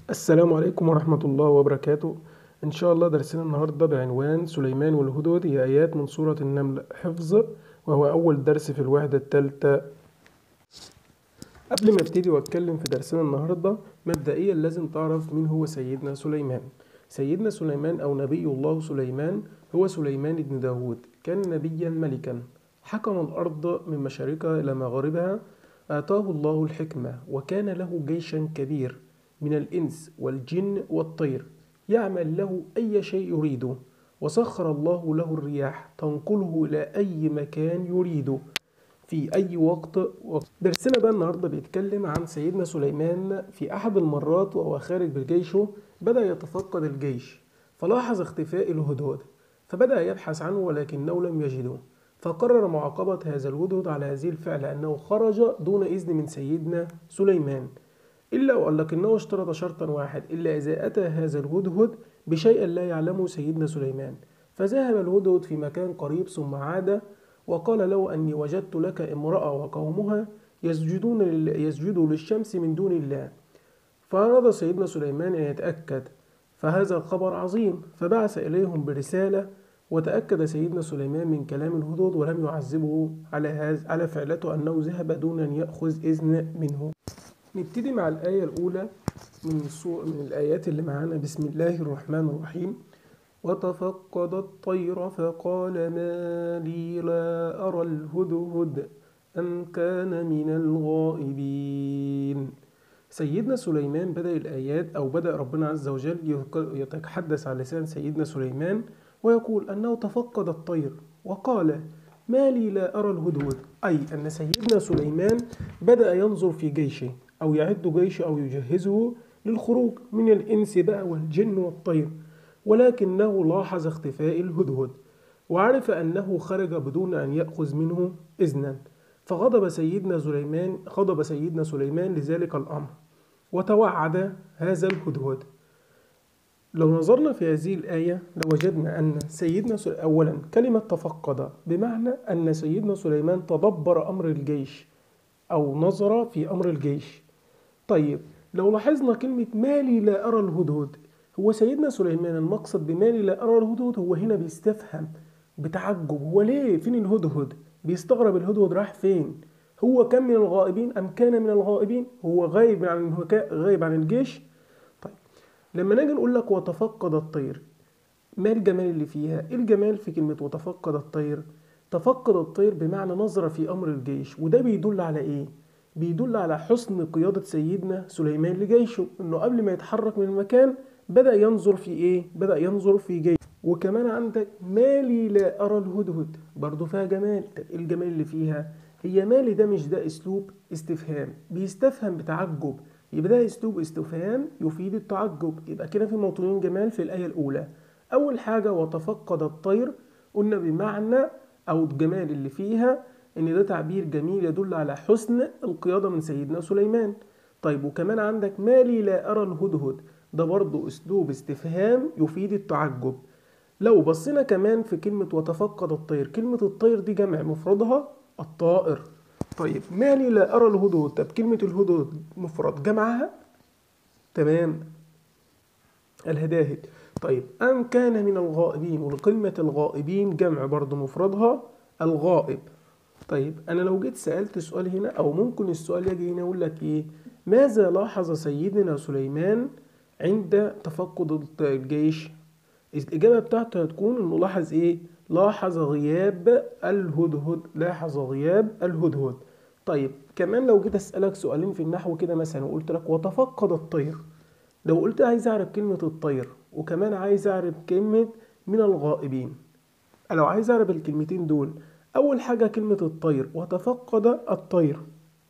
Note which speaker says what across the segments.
Speaker 1: السلام عليكم ورحمة الله وبركاته إن شاء الله درسنا النهاردة بعنوان سليمان والهدهد هي آيات من سورة النمل حفظ وهو أول درس في الوحدة الثالثة قبل ما ابتدي واتكلم في درسنا النهاردة مبدئيا لازم تعرف مين هو سيدنا سليمان سيدنا سليمان أو نبي الله سليمان هو سليمان بن داود كان نبيا ملكا حكم الأرض من مشارقها إلى مغاربها آتاه الله الحكمة وكان له جيشا كبير من الإنس والجن والطير يعمل له أي شيء يريده وسخر الله له الرياح تنقله إلى أي مكان يريده في أي وقت درسنا بقى النهاردة بيتكلم عن سيدنا سليمان في أحد المرات وهو خارج بجيشه بدأ يتفقد الجيش فلاحظ اختفاء الهدهد فبدأ يبحث عنه ولكنه لم يجده فقرر معاقبة هذا الهدهد على هذه الفعل أنه خرج دون إذن من سيدنا سليمان إلا ولكنه اشترط شرطا واحد إلا إذا أتى هذا الهدهد بشيء لا يعلمه سيدنا سليمان فذهب الهدهد في مكان قريب ثم عاد وقال له أني وجدت لك امرأة وقومها يسجدون لل... يسجدوا للشمس من دون الله فأراد سيدنا سليمان أن يتأكد فهذا الخبر عظيم فبعث إليهم برسالة وتأكد سيدنا سليمان من كلام الهدهد ولم يعذبه على هذا على فعلته أنه ذهب دون أن يأخذ إذن منه نبتدي مع الآية الأولى من السور من الآيات اللي معانا بسم الله الرحمن الرحيم وتفقد الطير فقال ما لي لا أرى الهدهد أم كان من الغائبين سيدنا سليمان بدأ الآيات أو بدأ ربنا عز وجل يتحدث على لسان سيدنا سليمان ويقول أنه تفقد الطير وقال ما لي لا أرى الهدهد أي أن سيدنا سليمان بدأ ينظر في جيشه أو يعد جيشه أو يجهزه للخروج من الإنس بقى والجن والطير ولكنه لاحظ اختفاء الهدهد وعرف أنه خرج بدون أن يأخذ منه إذنا فغضب سيدنا سليمان غضب سيدنا سليمان لذلك الأمر وتوعد هذا الهدهد لو نظرنا في هذه الآية لوجدنا أن سيدنا أولا كلمة تفقد بمعنى أن سيدنا سليمان تدبر أمر الجيش أو نظر في أمر الجيش طيب لو لاحظنا كلمة مالي لا أرى الهدهد هو سيدنا سليمان المقصد بمالي لا أرى الهدهد هو هنا بيستفهم بتعجب هو ليه فين الهدهد بيستغرب الهدهد راح فين هو كان من الغائبين أم كان من الغائبين هو غايب عن غايب عن الجيش طيب لما نيجي نقول لك وتفقد الطير ما الجمال اللي فيها ايه الجمال في كلمة وتفقد الطير تفقد الطير بمعنى نظر في أمر الجيش وده بيدل على إيه؟ بيدل على حسن قيادة سيدنا سليمان لجيشه إنه قبل ما يتحرك من المكان بدأ ينظر في إيه؟ بدأ ينظر في جيش وكمان عندك مالي لا أرى الهدهد برضه فيها جمال طب إيه الجمال اللي فيها؟ هي مالي ده مش ده أسلوب استفهام بيستفهم بتعجب يبقى ده أسلوب استفهام يفيد التعجب يبقى كده في موطنين جمال في الآية الأولى أول حاجة وتفقد الطير قلنا بمعنى أو الجمال اللي فيها إن ده تعبير جميل يدل على حسن القيادة من سيدنا سليمان طيب وكمان عندك مالي لا أرى الهدهد ده برضو أسلوب استفهام يفيد التعجب لو بصينا كمان في كلمة وتفقد الطير كلمة الطير دي جمع مفردها الطائر طيب مالي لا أرى الهدهد طب كلمة الهدهد مفرد جمعها تمام الهداهد طيب أم كان من الغائبين وكلمة الغائبين جمع برضو مفردها الغائب طيب أنا لو جيت سألت سؤال هنا أو ممكن السؤال يجي هنا يقول لك إيه ماذا لاحظ سيدنا سليمان عند تفقد الجيش الإجابة بتاعته هتكون إنه لاحظ إيه لاحظ غياب الهدهد لاحظ غياب الهدهد طيب كمان لو جيت أسألك سؤالين في النحو كده مثلا وقلت لك وتفقد الطير لو قلت عايز أعرف كلمة الطير وكمان عايز أعرف كلمة من الغائبين لو عايز أعرف الكلمتين دول أول حاجة كلمة الطير وتفقد الطير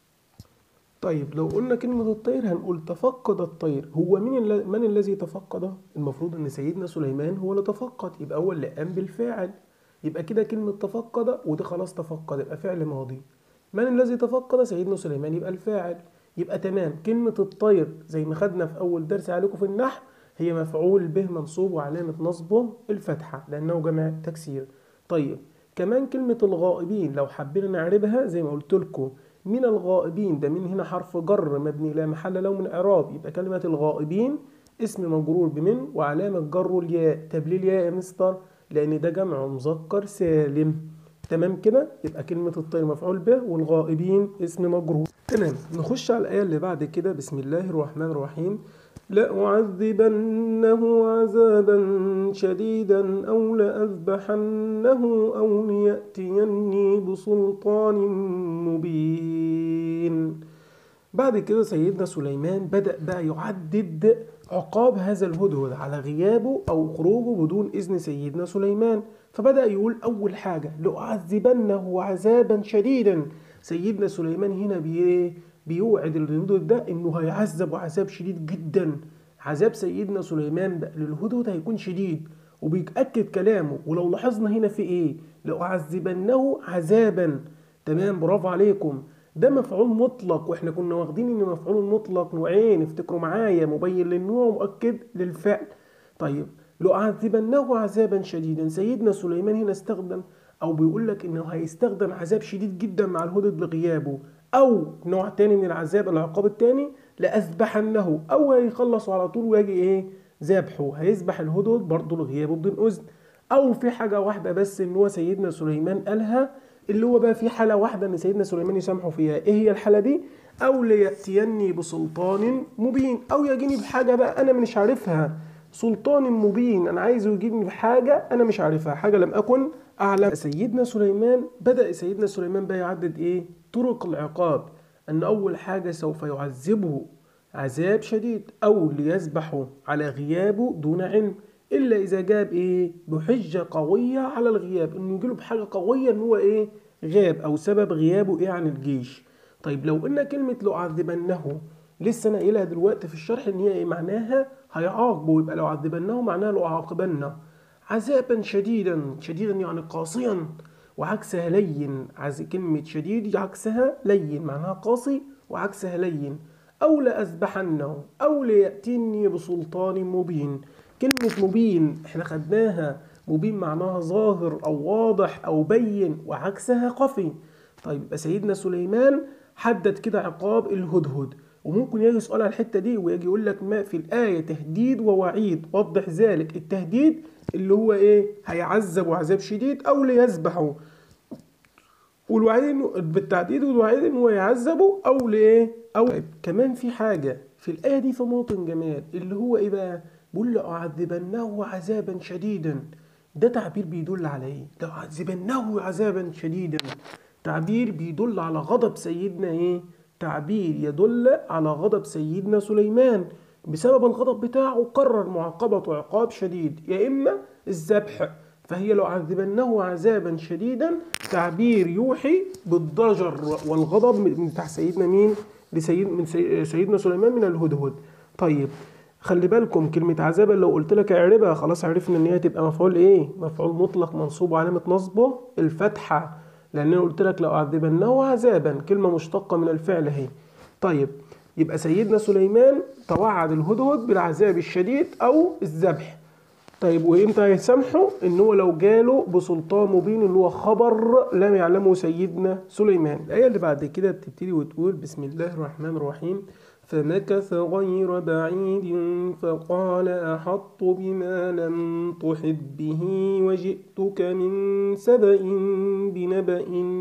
Speaker 1: طيب لو قلنا كلمة الطير هنقول تفقد الطير هو مين من الذي تفقد؟ المفروض إن سيدنا سليمان هو اللي تفقد يبقى هو اللي قام بالفعل يبقى كده كلمة تفقد وده خلاص تفقد يبقى فعل ماضي من الذي تفقد؟ سيدنا سليمان يبقى الفاعل يبقى تمام كلمة الطير زي ما خدنا في أول درس عليكم في النحو هي مفعول به منصوب وعلامة نصبه الفتحة لأنه جمع تكسير طيب كمان كلمة الغائبين لو حبينا نعربها زي ما قلت لكم من الغائبين ده من هنا حرف جر مبني لا محل له من إعراب يبقى كلمة الغائبين اسم مجرور بمن وعلامة جره الياء طب ليه الياء يا مستر؟ لأن ده جمع مذكر سالم تمام كده يبقى كلمة الطير مفعول به والغائبين اسم مجرور تمام نخش على الآية اللي بعد كده بسم الله الرحمن الرحيم لأعذبنه عذابا شديدا أو لأذبحنه أو ليأتيني بسلطان مبين بعد كده سيدنا سليمان بدأ بقى يعدد عقاب هذا الهدهد على غيابه أو خروجه بدون إذن سيدنا سليمان فبدأ يقول أول حاجة لأعذبنه عذابا شديدا سيدنا سليمان هنا بي بيوعد الهدهد ده إنه هيعذب عذاب شديد جدا عذاب سيدنا سليمان ده للهدهد هيكون شديد وبيأكد كلامه ولو لاحظنا هنا في إيه لأعذبنه عذابا تمام برافو عليكم ده مفعول مطلق واحنا كنا واخدين ان مفعول مطلق نوعين افتكروا معايا مبين للنوع ومؤكد للفعل طيب لأعذبنه عذابا شديدا سيدنا سليمان هنا استخدم او بيقول لك انه هيستخدم عذاب شديد جدا مع الهدد لغيابه او نوع تاني من العذاب العقاب التاني لأذبحنه او هيخلص على طول ويجي ايه ذبحه هيذبح الهدد برضه لغيابه بدون اذن او في حاجه واحده بس ان هو سيدنا سليمان قالها اللي هو بقى في حالة واحدة إن سيدنا سليمان يسامحه فيها إيه هي الحالة دي؟ أو ليأتيني بسلطان مبين أو يجيني بحاجة بقى أنا مش عارفها سلطان مبين أنا عايزه يجيبني بحاجة أنا مش عارفها حاجة لم أكن أعلم سيدنا سليمان بدأ سيدنا سليمان بقى يعدد إيه؟ طرق العقاب أن أول حاجة سوف يعذبه عذاب شديد أو ليذبحه على غيابه دون علم الا اذا جاب ايه بحجه قويه على الغياب انه يجيله بحاجه قويه ان هو ايه غاب او سبب غيابه ايه عن الجيش طيب لو قلنا كلمه لأعذبنه لسه انا قايلها دلوقتي في الشرح ان هي ايه معناها هيعاقبه يبقى لو عذبنه معناها لأعاقبنه عذابا شديدا شديدا يعني قاسيا وعكسها لين عز كلمة شديد عكسها لين معناها قاسي وعكسها لين أو لأذبحنه أو ليأتيني بسلطان مبين كلمة مبين احنا خدناها مبين معناها ظاهر أو واضح أو بين وعكسها خفي طيب يبقى سيدنا سليمان حدد كده عقاب الهدهد وممكن يجي سؤال على الحتة دي ويجي يقول لك ما في الآية تهديد ووعيد وضح ذلك التهديد اللي هو إيه هيعذب عذاب شديد أو ليذبحه والوعيد إنه بالتعديد والوعيد إنه هو يعذبه أو لإيه أو طيب كمان في حاجة في الآية دي في موطن جمال اللي هو إيه بقى بيقول لأعذبنه عذابا شديدا ده تعبير بيدل على ايه لأعذبنه عذابا شديدا تعبير بيدل على غضب سيدنا ايه تعبير يدل على غضب سيدنا سليمان بسبب الغضب بتاعه قرر معاقبته عقاب شديد يا إما الذبح فهي لأعذبنه عذابا شديدا تعبير يوحي بالضجر والغضب من بتاع سيدنا مين لسيد من سيدنا سليمان من الهدهد طيب خلي بالكم كلمة عذابا لو قلت لك اعربها خلاص عرفنا ان هي تبقى مفعول ايه؟ مفعول مطلق منصوب وعلامة نصبه الفتحة لان انا قلت لك لو اعذبنه عذابا كلمة مشتقة من الفعل اهي. طيب يبقى سيدنا سليمان توعد الهدهد بالعذاب الشديد او الذبح. طيب وامتى هيسامحه؟ ان هو لو جاله بسلطان مبين اللي هو خبر لم يعلمه سيدنا سليمان. الآية اللي بعد كده بتبتدي وتقول بسم الله الرحمن الرحيم فمكث غير بعيد فقال أحط بما لم تحب به وجئتك من سبأ بنبأ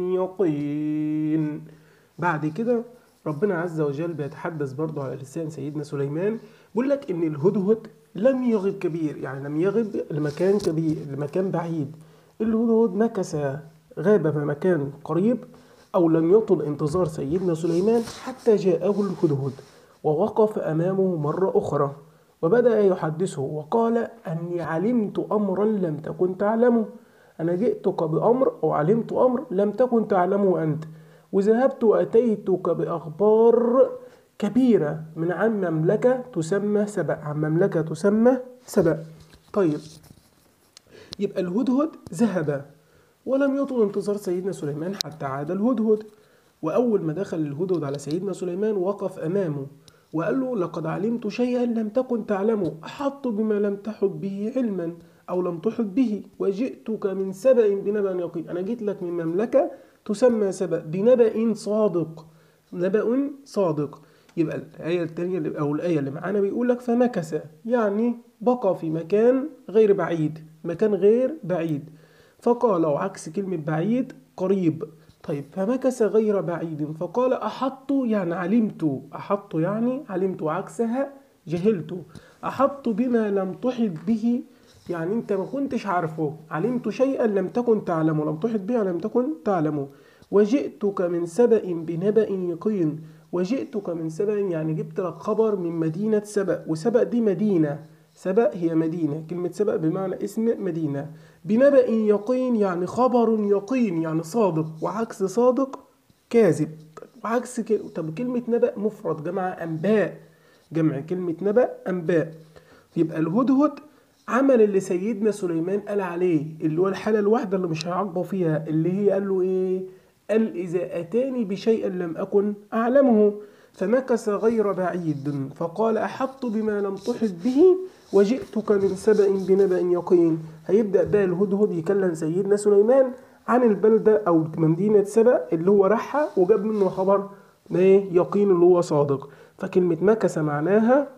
Speaker 1: يقين بعد كده ربنا عز وجل بيتحدث برضه على لسان سيدنا سليمان بيقول لك ان الهدهد لم يغب كبير يعني لم يغب لمكان كبير لمكان بعيد الهدهد مكث غاب في مكان قريب او لم يطل انتظار سيدنا سليمان حتى جاءه الهدهد ووقف امامه مره اخرى وبدا يحدثه وقال اني علمت امرا لم تكن تعلمه انا جئتك بامر او علمت امر لم تكن تعلمه انت وذهبت واتيتك باخبار كبيره من عن مملكه تسمى سبأ عن مملكه تسمى سبأ طيب يبقى الهدهد ذهب ولم يطل انتظار سيدنا سليمان حتى عاد الهدهد وأول ما دخل الهدهد على سيدنا سليمان وقف أمامه وقال له لقد علمت شيئا لم تكن تعلمه أحط بما لم تحط به علما أو لم تحط به وجئتك من سبأ بنبأ يقين أنا جيت لك من مملكة تسمى سبأ بنبأ صادق نبأ صادق يبقى الآية التانية اللي- أو الآية اللي معانا بيقول لك فمكث يعني بقى في مكان غير بعيد مكان غير بعيد فقال وعكس كلمة بعيد قريب طيب فمكث غير بعيد فقال أحط يعني علمت أحط يعني علمت عكسها جهلت أحط بما لم تحط به يعني أنت ما كنتش عارفه علمت شيئا لم تكن تعلمه لم تحط به لم تكن تعلمه وجئتك من سبأ بنبأ يقين وجئتك من سبأ يعني جبت لك خبر من مدينة سبأ وسبأ دي مدينة سبأ هي مدينة كلمة سبأ بمعنى اسم مدينة بنبأ يقين يعني خبر يقين يعني صادق وعكس صادق كاذب وعكس ك... طب كلمة نبأ مفرد جمع أنباء جمع كلمة نبأ أنباء يبقى الهدهد عمل اللي سيدنا سليمان قال عليه اللي هو الحالة الواحدة اللي مش هيعاقبه فيها اللي هي قال له ايه قال إذا أتاني بشيء لم أكن أعلمه فمكث غير بعيد فقال أحط بما لم تحط به وجئتك من سبأ بنبأ يقين هيبدأ بقى الهدهد يكلم سيدنا سليمان عن البلدة أو مدينة سبأ اللي هو راحها وجاب منه خبر ايه يقين اللي هو صادق فكلمة مكث معناها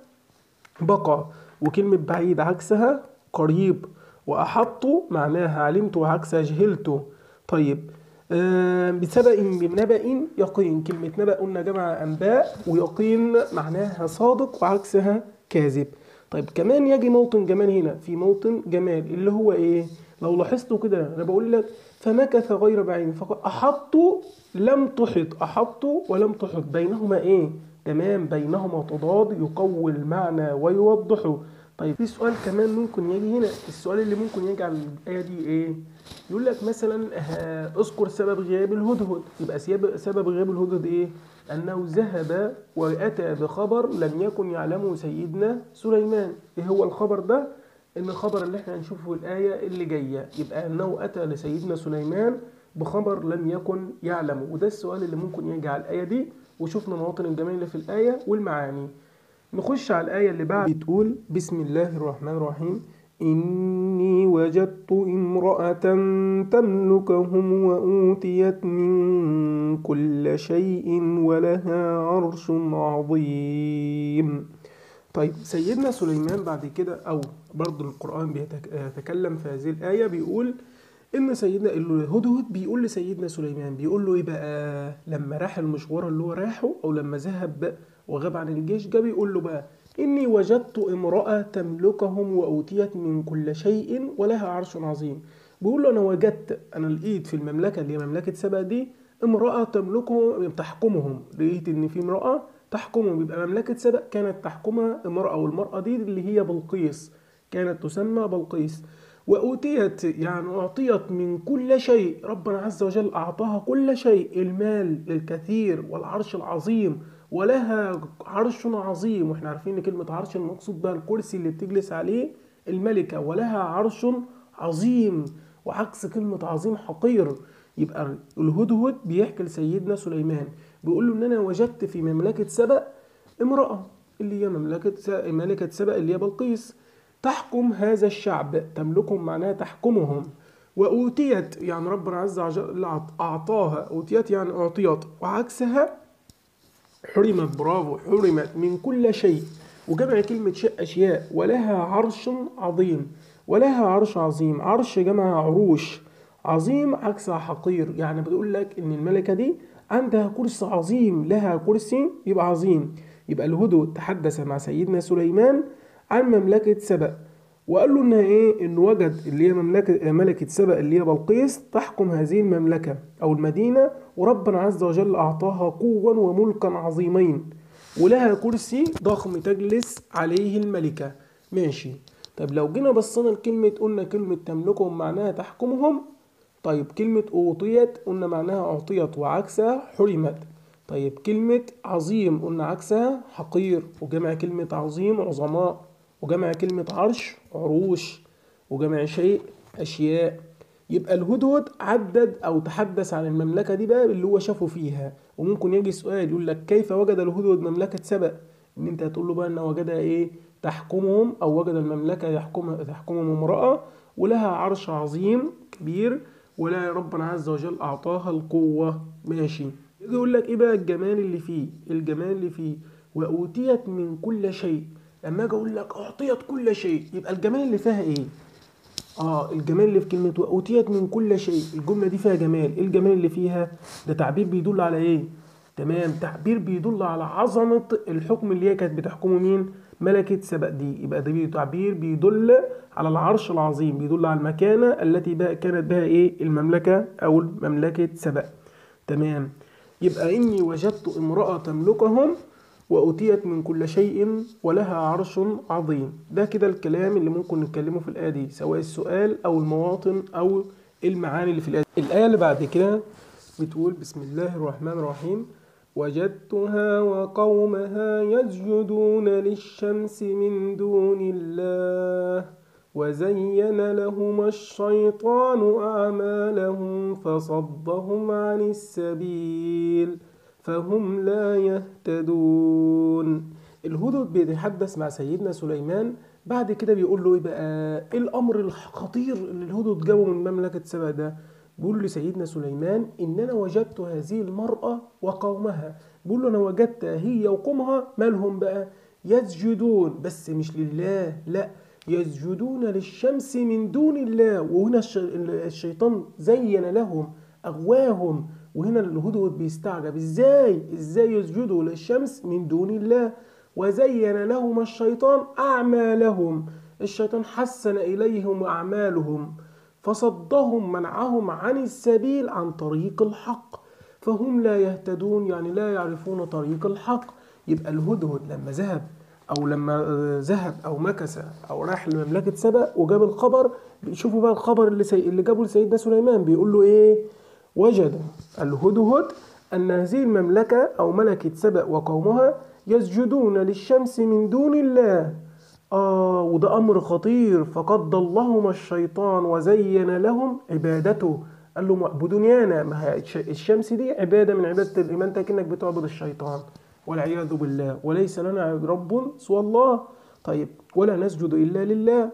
Speaker 1: بقى وكلمة بعيد عكسها قريب وأحط معناها علمت وعكسها جهلت طيب آه بسبأ بنبأ يقين كلمة نبأ قلنا جمع أنباء ويقين معناها صادق وعكسها كاذب طيب كمان يجي موطن جمال هنا في موطن جمال اللي هو ايه لو لاحظتوا كده انا بقول لك فمكث غير بعيد فقال احط لم تحط احط ولم تحط بينهما ايه تمام بينهما تضاد يقوي المعنى ويوضحه طيب في سؤال كمان ممكن يجي هنا السؤال اللي ممكن يجي على الآية دي ايه يقول لك مثلا آه، اذكر سبب غياب الهدهد يبقى سياب- سبب غياب الهدهد ايه انه ذهب واتى بخبر لم يكن يعلمه سيدنا سليمان ايه هو الخبر ده ان الخبر اللي احنا هنشوفه في الآية اللي جاية يبقى انه اتى لسيدنا سليمان بخبر لم يكن يعلمه وده السؤال اللي ممكن يجي على الآية دي وشفنا مواطن الجمال اللي في الآية والمعاني نخش على الآية اللي بعد بتقول بسم الله الرحمن الرحيم إني وجدت امرأة تملكهم وأوتيت من كل شيء ولها عرش عظيم طيب سيدنا سليمان بعد كده أو برضو القرآن بيتكلم في هذه الآية بيقول إن سيدنا الهدهد بيقول لسيدنا سليمان بيقول له إيه بقى لما راح المشوار اللي هو راحه أو لما ذهب وغاب عن الجيش جه بيقول له بقى إني وجدت امرأة تملكهم وأوتيت من كل شيء ولها عرش عظيم بيقول له أنا وجدت أنا لقيت في المملكة اللي هي مملكة سبأ دي امرأة تملكهم تحكمهم لقيت إن في امرأة تحكمهم يبقى مملكة سبأ كانت تحكمها امرأة والمرأة دي اللي هي بلقيس كانت تسمى بلقيس وأوتيت يعني أعطيت من كل شيء ربنا عز وجل أعطاها كل شيء المال الكثير والعرش العظيم ولها عرش عظيم واحنا عارفين ان كلمة عرش المقصود بها الكرسي اللي بتجلس عليه الملكة ولها عرش عظيم وعكس كلمة عظيم حقير يبقى الهدهد بيحكي لسيدنا سليمان بيقول له ان انا وجدت في مملكة سبأ امرأة اللي هي مملكة س- ملكة سبأ اللي هي بلقيس تحكم هذا الشعب تملكهم معناها تحكمهم وأوتيت يعني ربنا عز وجل أعطاها أوتيت يعني أعطيت وعكسها حرمت برافو حرمت من كل شيء وجمع كلمة شيء أشياء ولها عرش عظيم ولها عرش عظيم عرش جمع عروش عظيم عكسها حقير يعني بتقول لك إن الملكة دي عندها كرسي عظيم لها كرسي يبقى عظيم يبقى الهدهد تحدث مع سيدنا سليمان عن مملكة سبأ وقال له انها ايه انه وجد اللي هي مملكه ملكه سبأ اللي هي بلقيس تحكم هذه المملكه او المدينه وربنا عز وجل اعطاها قوه وملكا عظيمين ولها كرسي ضخم تجلس عليه الملكه ماشي طيب لو جينا بصينا لكلمه قلنا كلمه تملكهم معناها تحكمهم طيب كلمه اوطيت قلنا معناها اعطيت وعكسها حرمت طيب كلمة عظيم قلنا عكسها حقير وجمع كلمة عظيم عظماء وجمع كلمة عرش عروش وجمع شيء أشياء يبقى الهدهد عدد أو تحدث عن المملكة دي بقى اللي هو شافه فيها وممكن يجي سؤال يقول لك كيف وجد الهدهد مملكة سبأ إن أنت هتقول له بقى إن وجدها إيه تحكمهم أو وجد المملكة يحكمها تحكمهم امرأة ولها عرش عظيم كبير ولا ربنا عز وجل أعطاها القوة ماشي يجي يقول لك ايه بقى الجمال اللي فيه الجمال اللي فيه واوتيت من كل شيء لما اجي اقول لك اعطيت كل شيء يبقى الجمال اللي فيها ايه اه الجمال اللي في كلمة وأوتيت من كل شيء الجملة دي فيها جمال ايه الجمال اللي فيها ده تعبير بيدل على ايه تمام تعبير بيدل على عظمة الحكم اللي هي كانت بتحكمه مين ملكة سبأ دي يبقى ده تعبير بيدل على العرش العظيم بيدل على المكانة التي بقى كانت بها ايه المملكة او مملكة سبأ تمام يبقى إني وجدت امرأة تملكهم وأتيت من كل شيء ولها عرش عظيم ده كده الكلام اللي ممكن نتكلمه في الآية دي سواء السؤال أو المواطن أو المعاني اللي في الآية الآية اللي بعد كده بتقول بسم الله الرحمن الرحيم وجدتها وقومها يسجدون للشمس من دون الله وزين لهم الشيطان أعمالهم فصدهم عن السبيل فهم لا يهتدون الهدهد بيتحدث مع سيدنا سليمان بعد كده بيقول له ايه بقى ايه الامر الخطير اللي الهدهد جابه من مملكه سبأ ده بيقول لسيدنا سليمان ان انا وجدت هذه المراه وقومها بيقول له انا وجدت هي وقومها مالهم بقى يسجدون بس مش لله لا يسجدون للشمس من دون الله وهنا الشيطان زين لهم اغواهم وهنا الهدهد بيستعجب ازاي ازاي يسجدوا للشمس من دون الله وزين لهم الشيطان اعمالهم الشيطان حسن اليهم اعمالهم فصدهم منعهم عن السبيل عن طريق الحق فهم لا يهتدون يعني لا يعرفون طريق الحق يبقى الهدهد لما ذهب او لما ذهب او مكث او راح لمملكه سبأ وجاب الخبر شوفوا بقى الخبر اللي سي... اللي جابه لسيدنا سليمان بيقول له ايه وجد الهدهد ان هذه المملكه او ملكه سبأ وقومها يسجدون للشمس من دون الله آه وده أمر خطير فقد ضلهم الشيطان وزين لهم عبادته قال لهم اعبدوني أنا ما هي الشمس دي عبادة من عبادة الإيمان أنت كأنك بتعبد الشيطان والعياذ بالله وليس لنا رب سوى الله طيب ولا نسجد إلا لله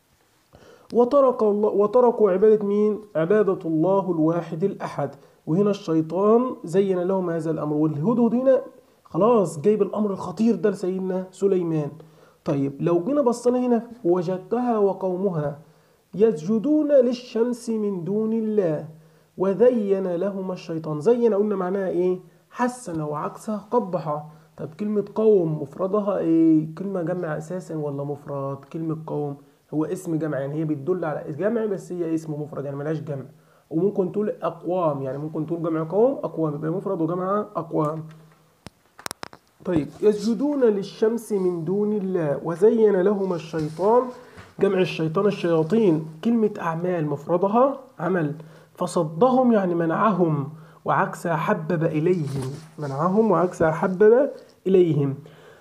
Speaker 1: وترك الله وتركوا عبادة مين؟ عبادة الله الواحد الأحد وهنا الشيطان زين لهم هذا الأمر والهدهد هنا خلاص جايب الأمر الخطير ده لسيدنا سليمان طيب لو جينا بصينا هنا وجدتها وقومها يسجدون للشمس من دون الله وزين لهم الشيطان زين قلنا معناها ايه حسن وعكسها قبح طب كلمة قوم مفردها ايه كلمة جمع اساسا ولا مفرد كلمة قوم هو اسم جمع يعني هي بتدل على جمع بس هي اسم مفرد يعني ملهاش جمع وممكن تقول اقوام يعني ممكن تقول جمع قوم اقوام يبقى مفرد وجمع اقوام طيب يسجدون للشمس من دون الله وزين لهم الشيطان جمع الشيطان الشياطين كلمة أعمال مفردها عمل فصدهم يعني منعهم وعكس حبب إليهم منعهم وعكس حبب إليهم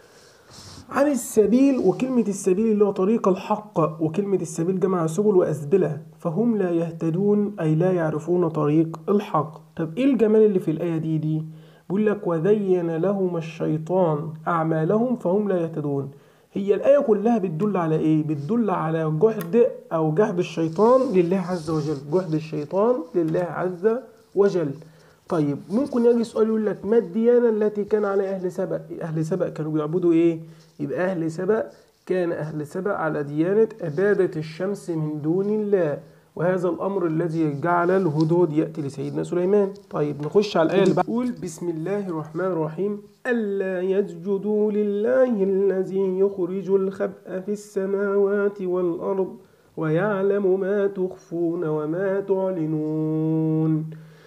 Speaker 1: عن السبيل وكلمة السبيل اللي هو طريق الحق وكلمة السبيل جمع سبل وأسبلة فهم لا يهتدون أي لا يعرفون طريق الحق طب إيه الجمال اللي في الآية دي دي بيقول لك وزين لهم الشيطان أعمالهم فهم لا يهتدون هي الآية كلها بتدل على إيه؟ بتدل على جهد أو جهد الشيطان لله عز وجل جهد الشيطان لله عز وجل طيب ممكن يجي سؤال يقول لك ما الديانة التي كان على أهل سبأ أهل سبأ كانوا بيعبدوا إيه؟ يبقى أهل سبأ كان أهل سبأ على ديانة عبادة الشمس من دون الله وهذا الأمر الذي جعل الهدهد يأتي لسيدنا سليمان طيب نخش على الآية اللي بقول بسم الله الرحمن الرحيم ألا يسجدوا لله الذي يخرج الخبأ في السماوات والأرض ويعلم ما تخفون وما تعلنون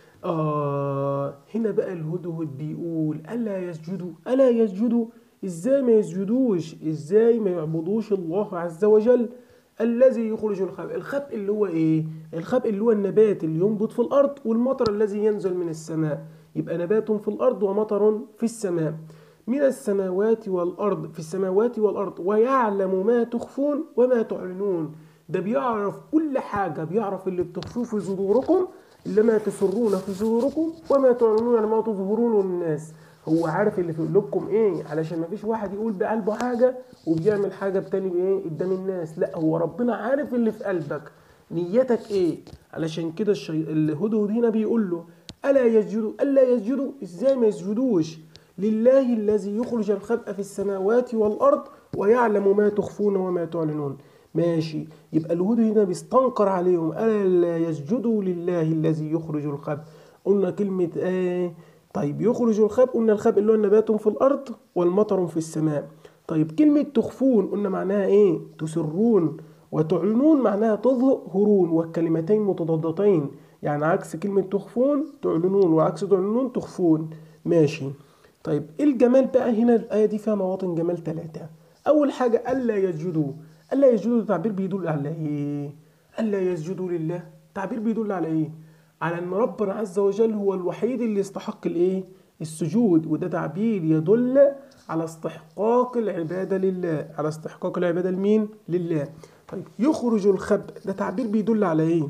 Speaker 1: آه هنا بقى الهدهد بيقول ألا يسجدوا ألا يسجدوا إزاي ما يسجدوش إزاي ما يعبدوش الله عز وجل الذي يخرج الخبء الخبء اللي هو ايه الخبء اللي هو النبات اللي ينبت في الارض والمطر الذي ينزل من السماء يبقى نبات في الارض ومطر في السماء من السماوات والارض في السماوات والارض ويعلم ما تخفون وما تعلنون ده بيعرف كل حاجه بيعرف اللي بتخفوه في صدوركم اللي ما تسرون في صدوركم وما تعلنون يعني ما تظهرون للناس هو عارف اللي في قلوبكم ايه علشان ما فيش واحد يقول بقلبه حاجه وبيعمل حاجه بتاني بايه قدام الناس لا هو ربنا عارف اللي في قلبك نيتك ايه علشان كده الشي... الهدهد هنا بيقول له ألا يسجدوا ألا يسجدوا إزاي ما يسجدوش لله الذي يخرج الخبأ في السماوات والأرض ويعلم ما تخفون وما تعلنون ماشي يبقى الهدى هنا بيستنكر عليهم ألا يسجدوا لله الذي يخرج الخبأ قلنا كلمة آه طيب يخرج الخبأ قلنا الخبأ اللي هو النبات في الأرض والمطر في السماء طيب كلمة تخفون قلنا معناها إيه تسرون وتعلنون معناها تظهرون والكلمتين متضادتين يعني عكس كلمة تخفون تعلنون وعكس تعلنون تخفون ماشي طيب ايه الجمال بقى هنا الآية دي فيها مواطن جمال ثلاثة أول حاجة ألا يسجدوا ألا يسجدوا ده تعبير بيدل على إيه؟ ألا يسجدوا لله تعبير بيدل على إيه؟ على أن ربنا عز وجل هو الوحيد اللي يستحق الإيه؟ السجود وده تعبير يدل على استحقاق العبادة لله على استحقاق العبادة لمين؟ لله طيب يخرج الخبء ده تعبير بيدل على إيه؟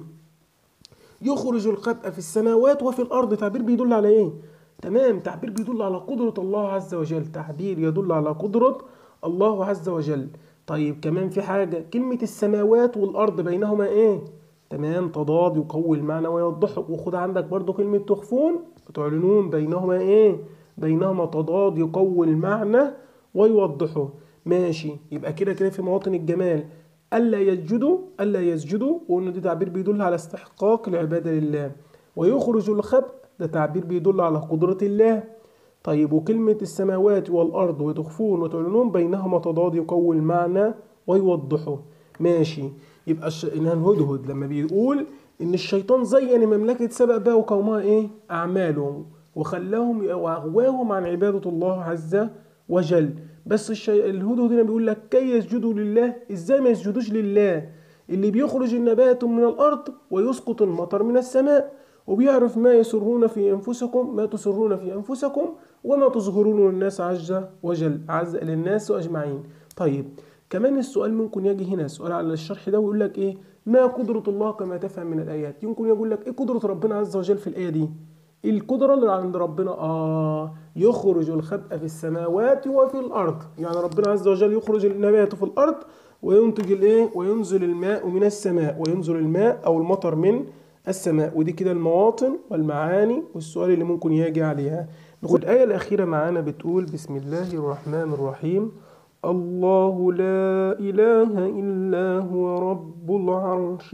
Speaker 1: يخرج الخبء في السماوات وفي الأرض تعبير بيدل على إيه؟ تمام تعبير بيدل على قدرة الله عز وجل تعبير يدل على قدرة الله عز وجل طيب كمان في حاجة كلمة السماوات والأرض بينهما إيه؟ تمام تضاد يقوي المعنى ويوضحه وخد عندك برضو كلمة تخفون تعلنون بينهما إيه؟ بينهما تضاد يقوي المعنى ويوضحه ماشي يبقى كده كده في مواطن الجمال ألا يسجدوا ألا يسجدوا وقلنا دي تعبير بيدل على استحقاق العبادة لله ويخرج الخبء ده تعبير بيدل على قدرة الله طيب وكلمة السماوات والأرض وتخفون وتعلنون بينهما تضاد يقوي المعنى ويوضحه ماشي يبقى الش... إن الهدهد لما بيقول إن الشيطان زين مملكة سبأ بقى وقومها إيه أعمالهم وخلاهم وأغواهم عن عبادة الله عز وجل بس الشي... الهدهد هنا بيقول لك كي يسجدوا لله إزاي ما يسجدوش لله اللي بيخرج النبات من الأرض ويسقط المطر من السماء وبيعرف ما يسرون في أنفسكم ما تسرون في أنفسكم وما تظهرون للناس عز وجل عز للناس أجمعين طيب كمان السؤال ممكن يجي هنا سؤال على الشرح ده ويقول لك إيه ما قدرة الله كما تفهم من الآيات يمكن يقول لك إيه قدرة ربنا عز وجل في الآية دي القدرة اللي عند ربنا آه يخرج الخبأ في السماوات وفي الأرض يعني ربنا عز وجل يخرج النبات في الأرض وينتج الإيه وينزل الماء من السماء وينزل الماء أو المطر من السماء ودي كده المواطن والمعاني والسؤال اللي ممكن يجي عليها ناخد الآية الأخيرة معانا بتقول بسم الله الرحمن الرحيم الله لا إله إلا هو رب العرش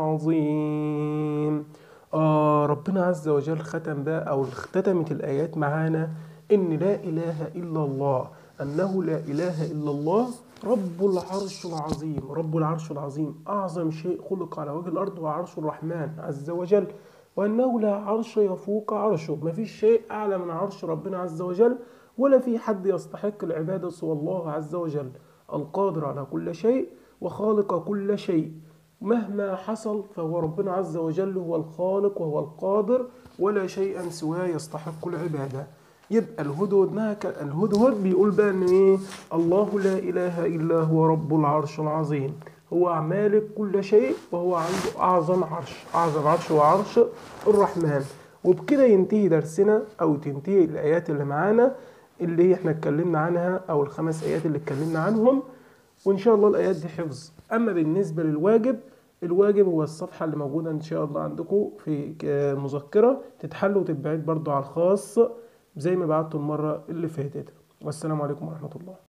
Speaker 1: العظيم آه ربنا عز وجل ختم بقى أو اختتمت الآيات معانا إن لا إله إلا الله أنه لا إله إلا الله رب العرش العظيم رب العرش العظيم أعظم شيء خلق على وجه الأرض هو عرش الرحمن عز وجل وأنه لا عرش يفوق عرشه ما فيش شيء أعلى من عرش ربنا عز وجل ولا في حد يستحق العبادة سوى الله عز وجل القادر على كل شيء وخالق كل شيء مهما حصل فهو ربنا عز وجل هو الخالق وهو القادر ولا شيئا سواه يستحق العبادة يبقى الهدهد نهك الهدهد بيقول بقى ان ايه الله لا اله الا هو رب العرش العظيم هو مالك كل شيء وهو عنده اعظم عرش اعظم عرش هو عرش الرحمن وبكده ينتهي درسنا او تنتهي الايات اللي معانا اللي احنا اتكلمنا عنها او الخمس ايات اللي اتكلمنا عنهم وان شاء الله الايات دي حفظ اما بالنسبه للواجب الواجب هو الصفحة اللي موجودة إن شاء الله عندكم في مذكرة تتحل وتتبعت برضو على الخاص زي ما بعتوا المرة اللي فاتت والسلام عليكم ورحمة الله